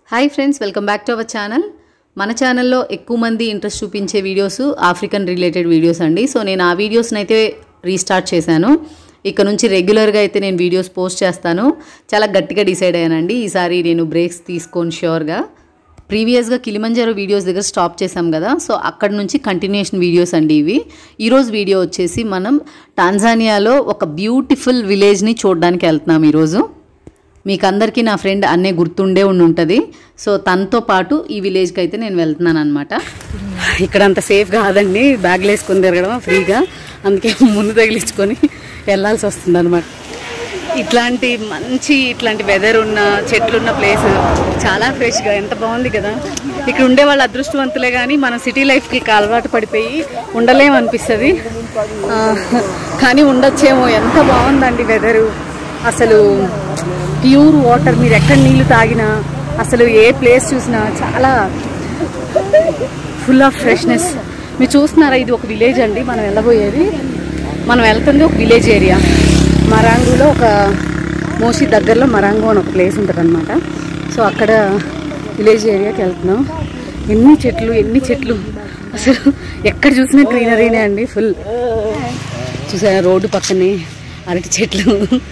Hi friends welcome back to our channel మన ఛానల్లో ఎక్కువ మంది ఇంట్రెస్ట్ చూపించే వీడియోస్ ఆఫ్రికన్ రిలేటెడ్ వీడియోస్ అండి సో నేను ఆ వీడియోస్ని అయితే రీస్టార్ట్ చేశాను ఇక నుంచి రెగ్యులర్గా అయితే నేను వీడియోస్ పోస్ట్ చేస్తాను చాలా గట్టిగా డిసైడ్ అయ్యానండి ఈసారి నేను బ్రేక్స్ తీసుకొని ష్యూర్గా ప్రీవియస్గా కిలిమంజారో వీడియోస్ దగ్గర స్టాప్ చేశాం కదా సో అక్కడ నుంచి కంటిన్యూషన్ వీడియోస్ అండి ఇవి ఈరోజు వీడియో వచ్చేసి మనం టాంజానియాలో ఒక బ్యూటిఫుల్ విలేజ్ని చూడడానికి వెళ్తున్నాం ఈరోజు మీకు అందరికీ నా ఫ్రెండ్ అన్నే గుర్తుండే ఉండి ఉంటుంది సో తనతో పాటు ఈ విలేజ్కి అయితే నేను వెళ్తున్నాను అనమాట ఇక్కడ అంత సేఫ్ కాదండి బ్యాగ్లు వేసుకొని తిరగడం ఫ్రీగా అందుకే ముందు తగిలించుకొని వెళ్ళాల్సి వస్తుంది అనమాట ఇట్లాంటి మంచి ఇట్లాంటి వెదర్ ఉన్న చెట్లు ఉన్న ప్లేస్ చాలా ఫ్రెష్గా ఎంత బాగుంది కదా ఇక్కడ ఉండే వాళ్ళు అదృష్టవంతులే కానీ మనం సిటీ లైఫ్కి అలవాటు పడిపోయి ఉండలేము అనిపిస్తుంది ఆ, కానీ ఉండొచ్చేమో ఎంత బాగుందండి వెదరు అసలు ప్యూర్ వాటర్ మీరు ఎక్కడ నీళ్లు తాగినా అసలు ఏ ప్లేస్ చూసినా చాలా ఫుల్ ఆఫ్ ఫ్రెష్నెస్ మీరు చూస్తున్నారా ఇది ఒక విలేజ్ అండి మనం వెళ్ళబోయేది మనం వెళ్తుంది ఒక విలేజ్ ఏరియా మరాంగులో ఒక మోసి దగ్గరలో మరాంగు అని ఒక ప్లేస్ ఉంటుంది అనమాట సో అక్కడ విలేజ్ ఏరియాకి వెళ్తున్నాం ఎన్ని చెట్లు ఎన్ని చెట్లు అసలు ఎక్కడ చూసినా గ్రీనరీనే అండి ఫుల్ చూసారా రోడ్డు పక్కనే అరటి చెట్లు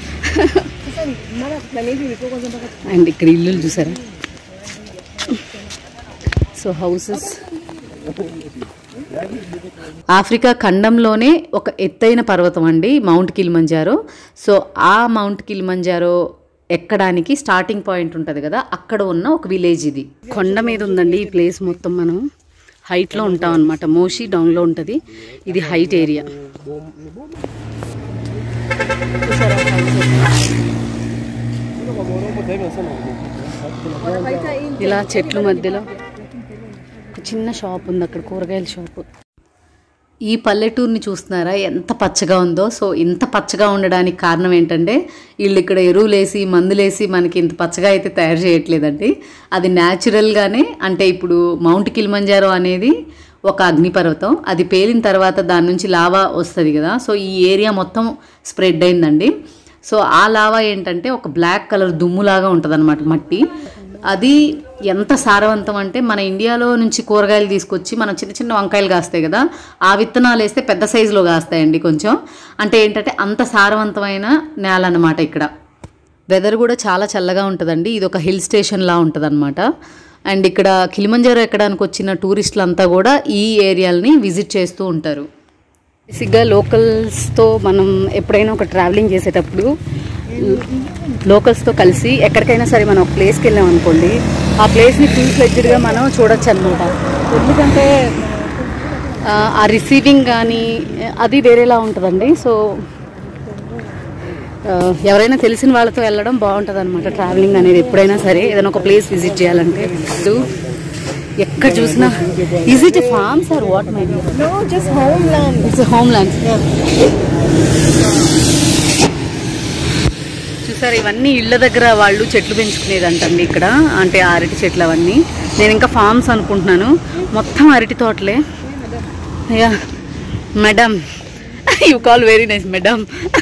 అండ్ ఇక్కడ ఇల్లులు చూసారా సో హౌసెస్ ఆఫ్రికా ఖండంలోనే ఒక ఎత్తైన పర్వతం అండి మౌంట్ కిలిమంజారో సో ఆ మౌంట్ కిలిమంజారో ఎక్కడానికి స్టార్టింగ్ పాయింట్ ఉంటుంది కదా అక్కడ ఉన్న ఒక విలేజ్ ఇది కొండ మీద ఉందండి ఈ ప్లేస్ మొత్తం మనం హైట్లో ఉంటాం అనమాట మోషి డౌన్లో ఉంటుంది ఇది హైట్ ఏరియా ఇలా చెట్ల మధ్యలో ఒక చిన్న షాప్ ఉంది అక్కడ కూరగాయల షాప్ ఈ పల్లెటూరుని చూస్తున్నారా ఎంత పచ్చగా ఉందో సో ఇంత పచ్చగా ఉండడానికి కారణం ఏంటంటే వీళ్ళు ఇక్కడ ఎరువులేసి మందులేసి మనకి ఇంత పచ్చగా అయితే తయారు చేయట్లేదండి అది న్యాచురల్గానే అంటే ఇప్పుడు మౌంట్ కిలిమంజారో అనేది ఒక అగ్నిపర్వతం అది పేలిన తర్వాత దాని నుంచి లావా వస్తుంది కదా సో ఈ ఏరియా మొత్తం స్ప్రెడ్ అయిందండి సో ఆ లావా ఏంటంటే ఒక బ్లాక్ కలర్ దుమ్ములాగా ఉంటుంది మట్టి అది ఎంత సారవంతం అంటే మన ఇండియాలో నుంచి కూరగాయలు తీసుకొచ్చి మనం చిన్న చిన్న వంకాయలు కాస్తాయి కదా ఆ విత్తనాలు వేస్తే పెద్ద సైజులో కాస్తాయండి కొంచెం అంటే ఏంటంటే అంత సారవంతమైన నేల అన్నమాట ఇక్కడ వెదర్ కూడా చాలా చల్లగా ఉంటుందండి ఇది ఒక హిల్ స్టేషన్ లా ఉంటుంది అండ్ ఇక్కడ కిలిమంజారో ఎక్కడానికి వచ్చిన టూరిస్టులు అంతా కూడా ఈ ఏరియాలని విజిట్ చేస్తూ ఉంటారు బేసిక్గా లోకల్స్తో మనం ఎప్పుడైనా ఒక ట్రావెలింగ్ చేసేటప్పుడు లోకల్స్తో కలిసి ఎక్కడికైనా సరే మనం ఒక ప్లేస్కి వెళ్ళాం అనుకోండి ఆ ప్లేస్ని ఫుల్ ఫ్లెడ్జ్డ్గా మనం చూడొచ్చు అనమాట ఎందుకంటే ఆ, ఆ రిసీవింగ్ కానీ అది వేరేలా ఉంటుందండి సో ఆ, ఎవరైనా తెలిసిన వాళ్ళతో వెళ్ళడం బాగుంటుంది అనమాట ట్రావెలింగ్ అనేది ఎప్పుడైనా సరే ఏదైనా ఒక ప్లేస్ విజిట్ చేయాలంటే ఇప్పుడు ఎక్కడ చూసినా is it farms or what my No, just homeland. It's homeland చూసారు ఇవన్నీ ఇళ్ళ దగ్గర వాళ్ళు చెట్లు పెంచుకునేదంటండి ఇక్కడ అంటే ఆ అరటి చెట్లు అవన్నీ నేను ఇంకా ఫార్మ్స్ అనుకుంటున్నాను మొత్తం అరటి తోటలే అయ్యా madam you call very nice madam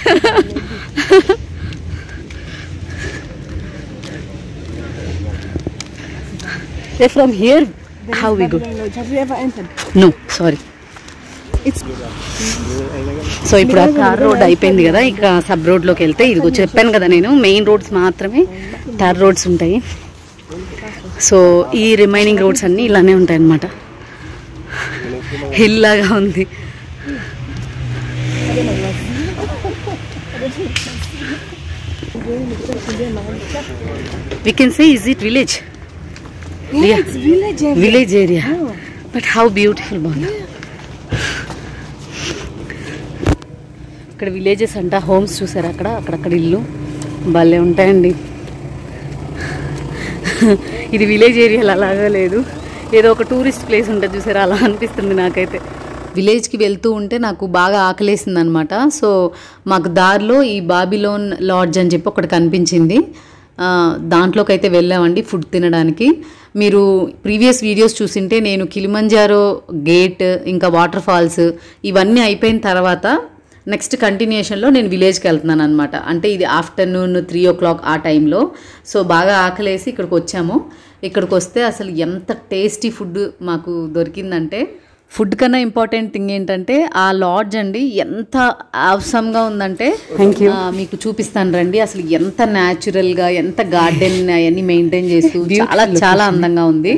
from here how we good Have you ever entered? No sorry It's so ఇప్పుడు ఆ టార్ రోడ్ అయిపోయింది కదా ఇక సబ్ రోడ్లోకి వెళ్తే ఇదిగో చెప్పాను కదా నేను మెయిన్ రోడ్స్ మాత్రమే టార్ రోడ్స్ ఉంటాయి సో ఈ రిమైనింగ్ రోడ్స్ అన్నీ ఇలానే ఉంటాయి అన్నమాట హిల్ లాగా ఉంది we can say is it village yeah, it's village. area. Village area but how beautiful బాగుంది ఇక్కడ విలేజెస్ అంట హోమ్స్ చూసారు అక్కడ అక్కడక్కడ ఇల్లు భలే ఉంటాయండి ఇది విలేజ్ ఏరియాలో అలాగా లేదు ఏదో ఒక టూరిస్ట్ ప్లేస్ ఉంటుంది చూసారా అలా అనిపిస్తుంది నాకైతే విలేజ్కి వెళ్తూ ఉంటే నాకు బాగా ఆకలేసింది అనమాట సో మాకు దారిలో ఈ బాబిలోన్ లాడ్జ్ అని చెప్పి ఒకటి కనిపించింది ఆ, దాంట్లోకి అయితే వెళ్ళామండి ఫుడ్ తినడానికి మీరు ప్రీవియస్ వీడియోస్ చూసింటే నేను కిలిమంజారో గేట్ ఇంకా వాటర్ ఫాల్స్ ఇవన్నీ అయిపోయిన తర్వాత నెక్స్ట్ కంటిన్యూషన్లో నేను విలేజ్కి వెళ్తున్నాను అనమాట అంటే ఇది ఆఫ్టర్నూన్ త్రీ ఓ క్లాక్ ఆ టైంలో సో బాగా ఆకలేసి ఇక్కడికి వచ్చాము ఇక్కడికి వస్తే అసలు ఎంత టేస్టీ ఫుడ్ మాకు దొరికిందంటే ఫుడ్ కన్నా ఇంపార్టెంట్ థింగ్ ఏంటంటే ఆ లాడ్జ్ అండి ఎంత అవసరంగా ఉందంటే ఆ, మీకు చూపిస్తాను రండి అసలు ఎంత న్యాచురల్గా ఎంత గార్డెన్ అవన్నీ మెయింటైన్ చేస్తూ చాలా చాలా అందంగా ఉంది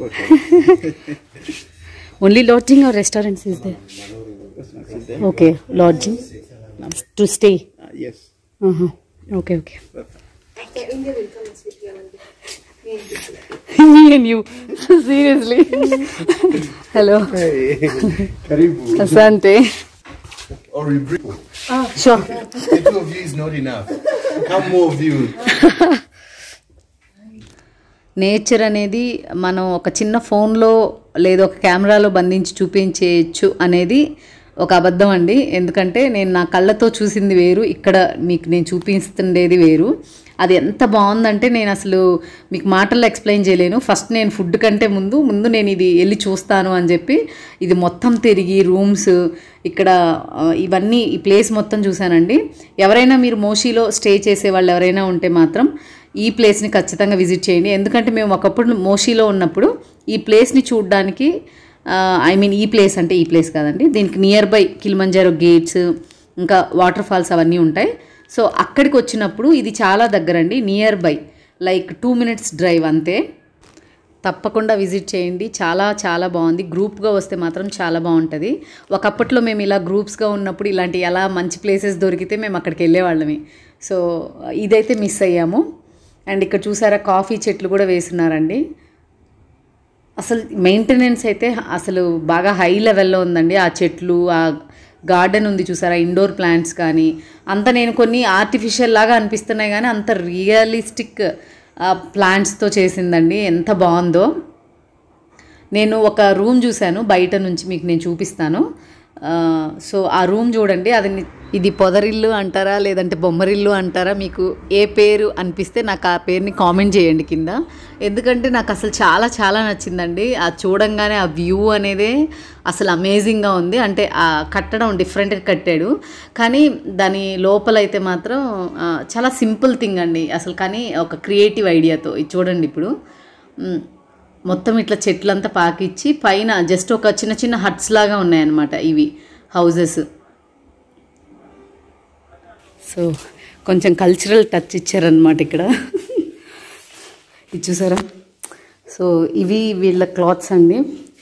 only lodging or restaurants is there okay lodging to stay yes. Okay okay Me and you. Seriously. Hello. Hey, Karibu. Asante. Or we bring. Sure. The two of you is not enough. Come more of you. Nature అనేది మనం ఒక చిన్న ఫోన్లో లేదా ఒక కెమెరాలో బంధించి చూపించేయచ్చు అనేది ఒక అబద్ధం అండి ఎందుకంటే నేను నా కళ్ళతో చూసింది వేరు ఇక్కడ మీకు నేను చూపిస్తుండేది వేరు అది ఎంత బాగుందంటే నేను అసలు మీకు మాటల్లో ఎక్స్ప్లెయిన్ చేయలేను ఫస్ట్ నేను ఫుడ్ కంటే ముందు ముందు నేను ఇది వెళ్ళి చూస్తాను అని చెప్పి ఇది మొత్తం తిరిగి రూమ్స్ ఇక్కడ ఆ, ఇవన్నీ ఈ ప్లేస్ మొత్తం చూశానండి ఎవరైనా మీరు మోషీలో స్టే చేసే వాళ్ళు ఎవరైనా ఉంటే మాత్రం ఈ ప్లేస్ని ఖచ్చితంగా విజిట్ చేయండి ఎందుకంటే మేము ఒకప్పుడు మోషీలో ఉన్నప్పుడు ఈ ప్లేస్ని చూడడానికి ఐ మీన్ ఈ ప్లేస్ అంటే ఈ ప్లేస్ కాదండి దీనికి నియర్ బై కిలిమంజారో గేట్స్ ఇంకా వాటర్ ఫాల్స్ అవన్నీ ఉంటాయి సో అక్కడికి వచ్చినప్పుడు ఇది చాలా దగ్గరండి nearby like two minutes drive అంతే తప్పకుండా విజిట్ చేయండి చాలా చాలా బాగుంది గ్రూప్గా వస్తే మాత్రం చాలా బాగుంటుంది ఒకప్పట్లో మేము ఇలా గ్రూప్స్గా ఉన్నప్పుడు ఇలాంటి ఎలా మంచి ప్లేసెస్ దొరికితే మేము అక్కడికి వెళ్ళేవాళ్ళమి సో ఇదైతే మిస్ అయ్యాము అండ్ ఇక్కడ చూసారా కాఫీ చెట్లు కూడా వేస్తున్నారండి అసలు మెయింటెనెన్స్ అయితే అసలు బాగా హై లెవెల్లో ఉందండి ఆ చెట్లు ఆ గార్డెన్ ఉంది చూసారా ఇండోర్ ప్లాంట్స్ కానీ అంత నేను కొన్ని ఆర్టిఫిషియల్ లాగా అనిపిస్తున్నాయి కానీ అంత రియలిస్టిక్ ప్లాంట్స్తో చేసిందండి ఎంత బాగుందో నేను ఒక రూమ్ చూశాను బయట నుంచి మీకు నేను చూపిస్తాను ఆ, సో ఆ రూమ్ చూడండి అది ని- ఇది పొదరిల్లు అంటారా లేదంటే బొమ్మరిల్లు అంటారా మీకు ఏ పేరు అనిపిస్తే నాకు ఆ పేరుని కామెంట్ చేయండి కింద ఎందుకంటే నాకు అసలు చాలా చాలా నచ్చిందండి ఆ చూడంగానే ఆ వ్యూ అనేదే అసలు అమేజింగ్గా ఉంది అంటే ఆ కట్టడం డిఫరెంట్గా కట్టాడు కానీ దాని లోపలైతే మాత్రం ఆ, చాలా సింపుల్ థింగ్ అండి అసలు కానీ ఒక క్రియేటివ్ ఐడియాతో ఇది చూడండి ఇప్పుడు మ్, మొత్తం ఇట్లా చెట్లంతా పాకిచ్చి పైన జస్ట్ ఒక చిన్న చిన్న హట్స్ లాగా ఉన్నాయన్నమాట ఇవి హౌజెస్ సో కొంచెం కల్చరల్ టచ్ ఇచ్చారనమాట ఇక్కడ ఇది చూసారా సో ఇవి వీళ్ళ క్లాత్స్ అండి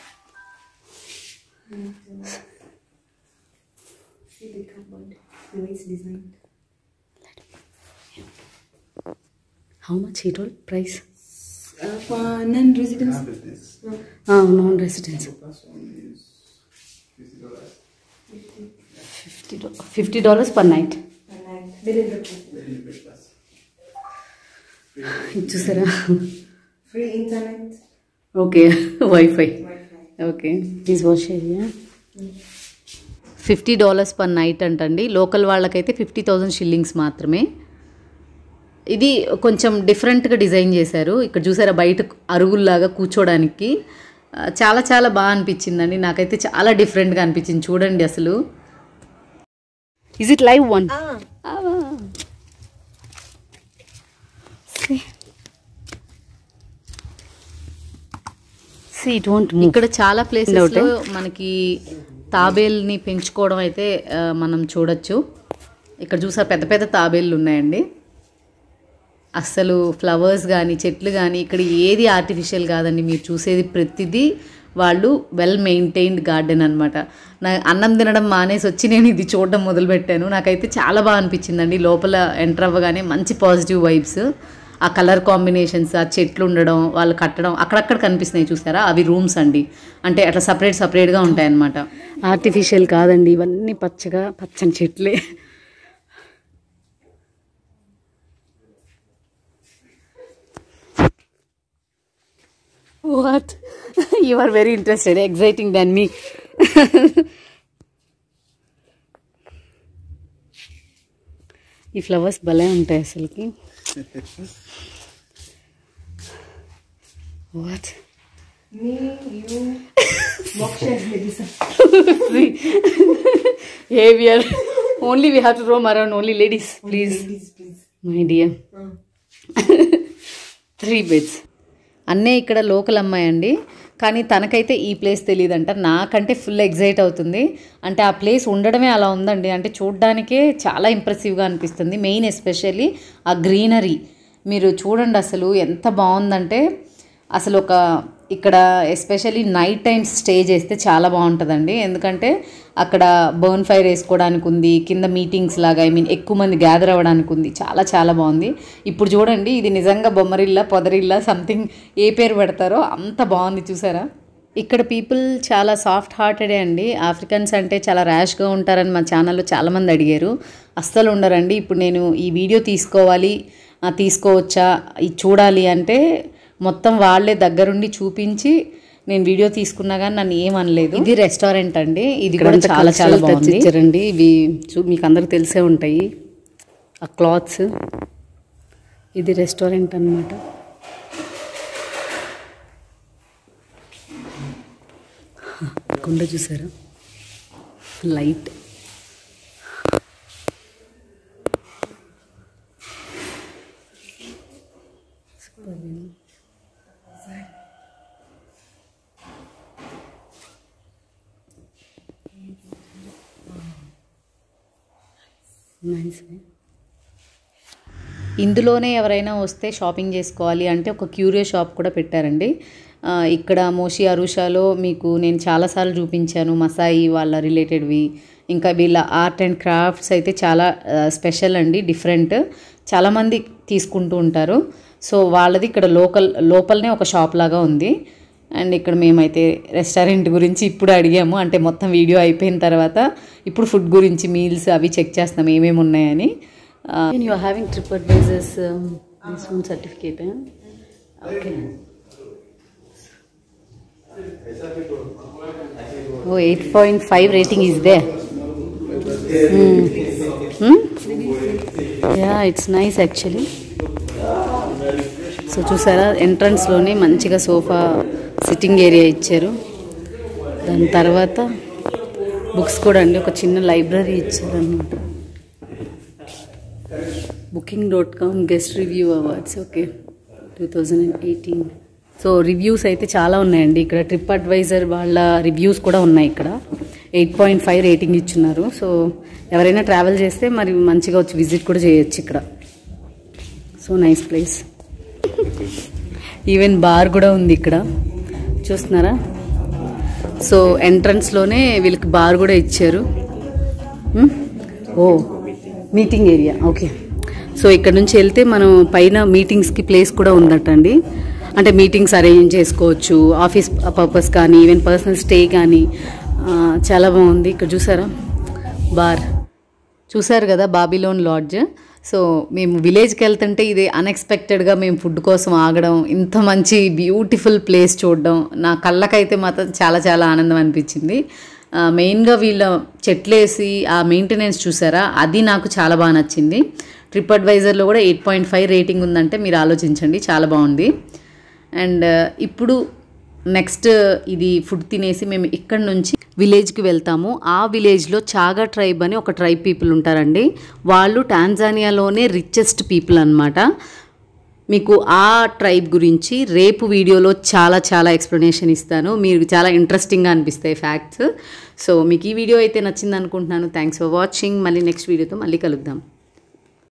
హౌ మచ్ ఈ toll price Uh, for non-residents, non residents fifty fifty dollars per night ఇది చూసారా free internet. Okay WiFi okay please wash area fifty dollars per night అంటండి లోకల్ వాళ్ళకైతే ఫిఫ్టీ థౌజండ్ షిల్లింగ్స్ మాత్రమే ఇది కొంచెం డిఫరెంట్గా డిజైన్ చేశారు ఇక్కడ చూసారా బయట అరుగుల్లాగా కూర్చోడానికి ఆ, చాలా చాలా బాగా అనిపించిందండి నాకైతే చాలా డిఫరెంట్గా అనిపించింది చూడండి అసలు ఇజ్ ఇట్ లైవ్ వన్ ఇక్కడ చాలా ప్లేసెస్ లో మనకి తాబేల్ని పెంచుకోవడం అయితే ఆ, మనం చూడొచ్చు ఇక్కడ చూసా పెద్ద పెద్ద తాబేళ్ళు ఉన్నాయండి అస్సలు ఫ్లవర్స్ కానీ చెట్లు కానీ ఇక్కడ ఏది ఆర్టిఫిషియల్ కాదండి మీరు చూసేది ప్రతిదీ వాళ్ళు వెల్ మెయింటైన్డ్ గార్డెన్ అనమాట నా అన్నం తినడం మానేసి వచ్చి నేను ఇది చూడడం మొదలుపెట్టాను నాకైతే చాలా బాగా అనిపించిందండి లోపల ఎంటర్ అవ్వగానే మంచి పాజిటివ్ వైబ్స్ ఆ కలర్ కాంబినేషన్స్ ఆ చెట్లు ఉండడం వాళ్ళు కట్టడం అక్కడక్కడ కనిపిస్తున్నాయి చూసారా అవి రూమ్స్ అండి అంటే అట్లా సపరేట్ సపరేట్గా ఉంటాయన్నమాట ఆర్టిఫిషియల్ కాదండి ఇవన్నీ పచ్చగా పచ్చని చెట్లే What? you are very interested, exciting than me. ఈ ఫ్లవర్స్ భలే ఉంటాయి అసలుకి what Me, you, Moksha, Melissa. ఏవియర్ only we have to roam around only ladies please Please, please. My dear three beds అన్నే ఇక్కడ లోకల్ అమ్మాయి అండి కానీ తనకైతే ఈ ప్లేస్ తెలియదంట నాకంటే ఫుల్ ఎగ్జైట్ అవుతుంది అంటే ఆ ప్లేస్ ఉండడమే అలా ఉందండి అంటే చూడ్డానికే చాలా ఇంప్రెసివ్గా అనిపిస్తుంది మెయిన్ ఎస్పెషల్లీ ఆ గ్రీనరీ మీరు చూడండి అసలు ఎంత బాగుందంటే అసలు ఒక ఇక్కడ ఎస్పెషల్లీ నైట్ టైమ్స్ స్టే చేస్తే చాలా బాగుంటుందండి ఎందుకంటే అక్కడ బర్న్ ఫైర్ వేసుకోవడానికి ఉంది కింద మీటింగ్స్ లాగా ఐ మీన్ ఎక్కువ మంది గ్యాదర్ అవ్వడానికి ఉంది చాలా చాలా బాగుంది ఇప్పుడు చూడండి ఇది నిజంగా బొమ్మరిల్లా పొదరిల్లా సంథింగ్ ఏ పేరు పెడతారో అంత బాగుంది చూసారా ఇక్కడ పీపుల్ చాలా సాఫ్ట్ హార్టెడే అండి ఆఫ్రికన్స్ అంటే చాలా ర్యాష్గా ఉంటారని మా ఛానల్లో చాలామంది అడిగారు అస్సలు ఉండరండి ఇప్పుడు నేను ఈ వీడియో తీసుకోవాలి ఆ, తీసుకోవచ్చా ఇది చూడాలి అంటే మొత్తం వాళ్ళే దగ్గరుండి చూపించి నేను వీడియో తీసుకున్నా కానీ నన్ను ఏం అనలేదు ఇది రెస్టారెంట్ అండి ఇది కూడా చాలా చాలా బాగుంది ఇచ్చారండి ఇవి చూ- మీకు అందరికి తెలిసే ఉంటాయి ఆ క్లాత్స్ ఇది రెస్టారెంట్ అన్నమాట కుండ చూసారా లైట్ నైస్ ఇందులోనే ఎవరైనా వస్తే షాపింగ్ చేసుకోవాలి అంటే ఒక క్యూరియో షాప్ కూడా పెట్టారండి ఆ, ఇక్కడ మోషి అరుషాలో మీకు నేను చాలాసార్లు చూపించాను మసాయి వాళ్ళ రిలేటెడ్వి ఇంకా వీళ్ళ ఆర్ట్ అండ్ క్రాఫ్ట్స్ అయితే చాలా స్పెషల్ అండి డిఫరెంట్ చాలామంది తీసుకుంటూ ఉంటారు సో వాళ్ళది ఇక్కడ లోకల్ లోపలనే ఒక షాప్ లాగా ఉంది అండ్ ఇక్కడ మేమైతే రెస్టారెంట్ గురించి ఇప్పుడు అడిగాము అంటే మొత్తం వీడియో అయిపోయిన తర్వాత ఇప్పుడు ఫుడ్ గురించి మీల్స్ అవి చెక్ చేస్తాం ఏమేమి ఉన్నాయని you are having trip advisors this one certificate okay oh eight point five rating is there yeah it's nice actually so చూసారా ఎంట్రన్స్లోనే మంచిగా సోఫా సిట్టింగ్ ఏరియా ఇచ్చారు దాని తర్వాత బుక్స్ కూడా అండి ఒక చిన్న లైబ్రరీ ఇచ్చారు అనమాట booking dot com guest review awards okay two thousand and eighteen so reviews అయితే చాలా ఉన్నాయండి ఇక్కడ ట్రిప్ అడ్వైజర్ వాళ్ళ రివ్యూస్ కూడా ఉన్నాయి ఇక్కడ ఎయిట్ పాయింట్ ఫైవ్ రేటింగ్ ఇచ్చున్నారు సో ఎవరైనా ట్రావెల్ చేస్తే మరి మంచిగా వచ్చి విజిట్ కూడా చేయొచ్చు ఇక్కడ so nice place even bar కూడా ఉంది ఇక్కడ చూస్తున్నారా సో ఎంట్రన్స్లోనే వీళ్ళకి బార్ కూడా ఇచ్చారు హ్మ్? Oh meeting area okay so ఇక్కడ నుంచి వెళ్తే మనం పైన మీటింగ్స్కి ప్లేస్ కూడా ఉందటండి అంటే మీటింగ్స్ అరేంజ్ చేసుకోవచ్చు ఆఫీస్ పర్పస్ కానీ ఈవెన్ పర్సనల్ స్టే కానీ ఆ, చాలా బాగుంది ఇక్కడ చూసారా బార్ చూసారు కదా బాబిలోన్ లాడ్జ్ సో మేము విలేజ్కి వెళ్తుంటే ఇది అన్ఎక్స్పెక్టెడ్గా మేము ఫుడ్ కోసం ఆగడం ఇంత మంచి బ్యూటిఫుల్ ప్లేస్ చూడడం నా కళ్ళకైతే మాత్రం చాలా చాలా ఆనందం అనిపించింది ఆ, మెయిన్గా వీళ్ళ చెట్లేసి ఆ మెయింటెనెన్స్ చూసారా అది నాకు చాలా బాగా నచ్చింది ట్రిప్ అడ్వైజర్లో కూడా ఎయిట్ పాయింట్ ఫైవ్ రేటింగ్ ఉందంటే మీరు ఆలోచించండి చాలా బాగుంది అండ్ ఇప్పుడు నెక్స్ట్ ఇది ఫుడ్ తినేసి మేము ఇక్కడ నుంచి విలేజ్కి వెళ్తాము ఆ విలేజ్లో చాగా ట్రైబ్ అని ఒక ట్రైబ్ పీపుల్ ఉంటారండి వాళ్ళు టాంజానియాలోనే రిచెస్ట్ పీపుల్ అన్నమాట మీకు ఆ ట్రైబ్ గురించి రేపు వీడియోలో చాలా చాలా ఎక్స్ప్లెనేషన్ ఇస్తాను మీరు చాలా ఇంట్రెస్టింగ్గా అనిపిస్తాయి ఫ్యాక్ట్స్ సో మీకు ఈ వీడియో అయితే నచ్చింది అనుకుంటున్నాను థ్యాంక్స్ ఫర్ వాచింగ్ మళ్ళీ నెక్స్ట్ వీడియోతో మళ్ళీ కలుద్దాం